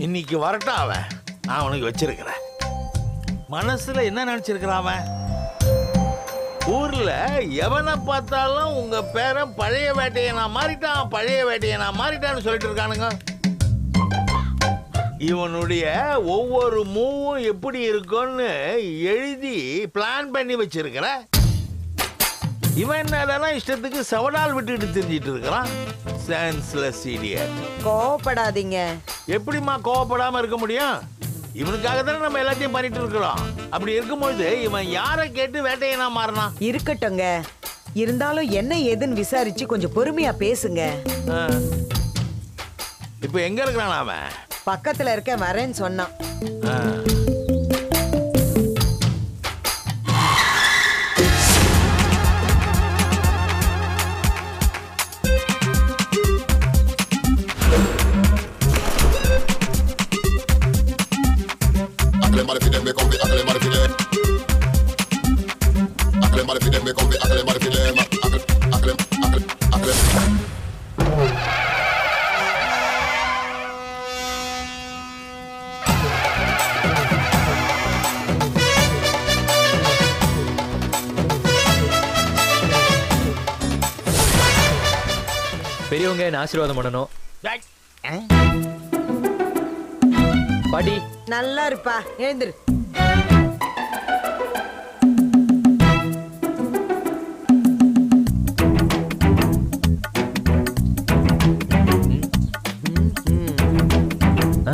இன்னைக்கு வரட்டும் அவன் நான் அவனுக்கு வச்சிருக்கிறேன் மனசுல என்ன நினைச்சிருக்கிறான் அவன் ஊர்ல எவனை பார்த்தாலும் உங்க பேரன் பழைய வேட்டையை நான் மாறிட்டான் பழைய வேட்டையை நான் மாறிட்டான்னு சொல்லிட்டு இருக்கானுங்க இவனுடைய ஒவ்வொரு மூவும் எப்படி இருக்கும்னு எழுதி பிளான் பண்ணி வச்சிருக்கிற இவன் என்னடா இஷ்டத்துக்கு சவடால் விட்டுட்டு தெரிஞ்சிட்டு இருக்கிறான் சென்ஸ்லெஸ் இடியட் கோவப்படாதீங்க எப்படிம்மா கோவப்படாம இருக்க முடியும் இவனுக்காக தானே நம்ம எல்லாத்தையும் பண்ணிட்டு இருக்கிறோம் அப்படி இருக்கும்பொழுது இவன் யாரை கேட்டு வேட்டையை நான் மாறினான் இருக்கட்டுங்க இருந்தாலும் என்ன ஏதுன்னு விசாரிச்சு கொஞ்சம் பொறுமையா பேசுங்க ஆ. இப்போ எங்க இருக்கிறான் அவன் பக்கத்துல இருக்க வரேன்னு சொன்னான் ஆ. Acclimate for them, we come fi acclimate for them. Acclimate for them, we come fi acclimate for them. Acclim- acclim- acclim- acclim- பெரியவங்க என்ன ஆசீர்வாதம் பண்ணணும் டேய். பாட்டி நல்லா இருப்பா எழுந்துரு ஆ,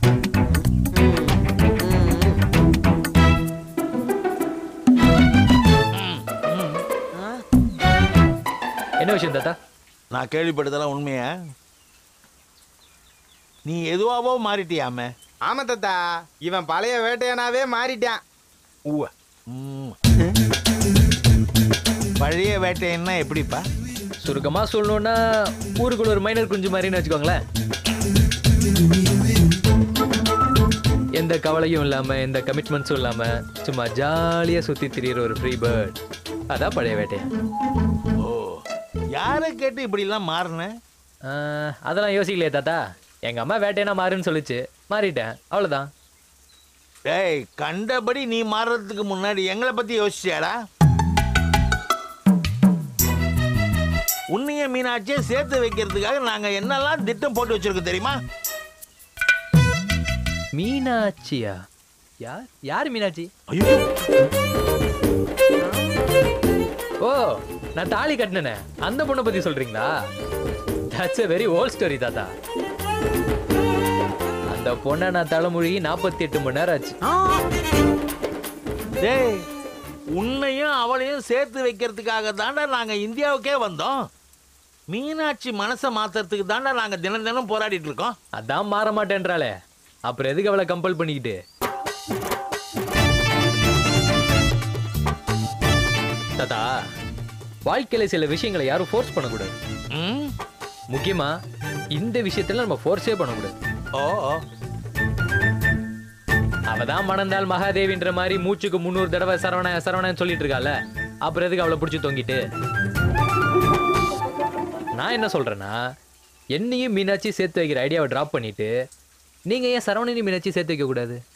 ஆ, என்ன விஷயம் தாத்தா நான் கேள்விப்பட்டதெல்லாம் உண்மையா நீ எதுவாவோ மாறிட்டியாமே ஆமா தாத்தா இவன் பழைய வேட்டையனாவே மாறிட்டான் ஊவ ம். பழைய வேட்டைன்னா எப்படிப்பா சுருக்கமா சொல்லணும்னா ஊருக்குள்ள ஒரு மைனர் குஞ்சு மாதிரின்னு வச்சுக்கோங்களேன் எந்த கவலையும் இல்லாம எந்த கமிட்மெண்ட்ஸும் இல்லாம சும்மா ஜாலியா சுத்தி திரியிற ஒரு ஃப்ரீ பேர்ட் அதான் பழைய வேட்டையன் ஓ யாரை கேட்டு இப்படிலாம் மாறின ஆ, அதெல்லாம் யோசிக்கலையே தாத்தா எங்க அம்மா வேட்டையனா மாறுன்னு சொல்லுச்சு மாறிட்டேன் அவ்வளவுதான் டேய் கண்டபடி நீ மாறுறதுக்கு முன்னாடி எங்களை பத்தி யோசிச்சியாடா உன்னைய மீனாட்சியை சேர்த்து வைக்கிறதுக்காக நாங்க என்னெல்லாம் திட்டம் போட்டு வச்சிருக்கோம் தெரியுமா மீனாட்சியா யார் யார் மீனாட்சி ஐயோ ஓ நான் தாலி கட்டினேனே அந்த பொண்ணை பத்தி சொல்றீங்களா that's a very old story தாத்தா அந்த பொண்ணை நான் தலைமொழி நாற்பத்தி எட்டு மணி நேரம் ஆச்சு ஆ, டேய் உன்னையும் அவளையும் சேர்த்து வைக்கிறதுக்காக தாண்டா நாங்க இந்தியாவுக்கே வந்தோம் மீனாட்சி மனசை மாத்துறதுக்கு தாண்டா நாங்க தினம் தினம் போராடிட்டு இருக்கோம் அதான் மாற மாட்டேன்றாளே அப்புறம் எதுக்கு அவளை கம்பல் பண்ணிக்கிட்டு தாத்தா வாழ்க்கையில சில விஷயங்களை யாரும் ஃபோர்ஸ் பண்ணக்கூடாது ம்? முக்கியமா இந்த விஷயத்துல நம்ம ஃபோர்ஸே பண்ணக்கூடாது ஓ ஓ. அவதான் மணந்தால் மகாதேவின்ற மாதிரி மூச்சுக்கு முந்நூறு தடவை சரவண சரவணன்னு சொல்லிட்டு இருக்கால அப்புறம் எதுக்கு அவளை பிடிச்சி தொங்கிட்டு நான் என்ன சொல்றேன்னா என்னையும் மீனாட்சி சேர்த்து வைக்கிற ஐடியாவை டிராப் பண்ணிட்டு நீங்க ஏன் சரவணனையும் மீனாட்சி சேர்த்து வைக்க கூடாது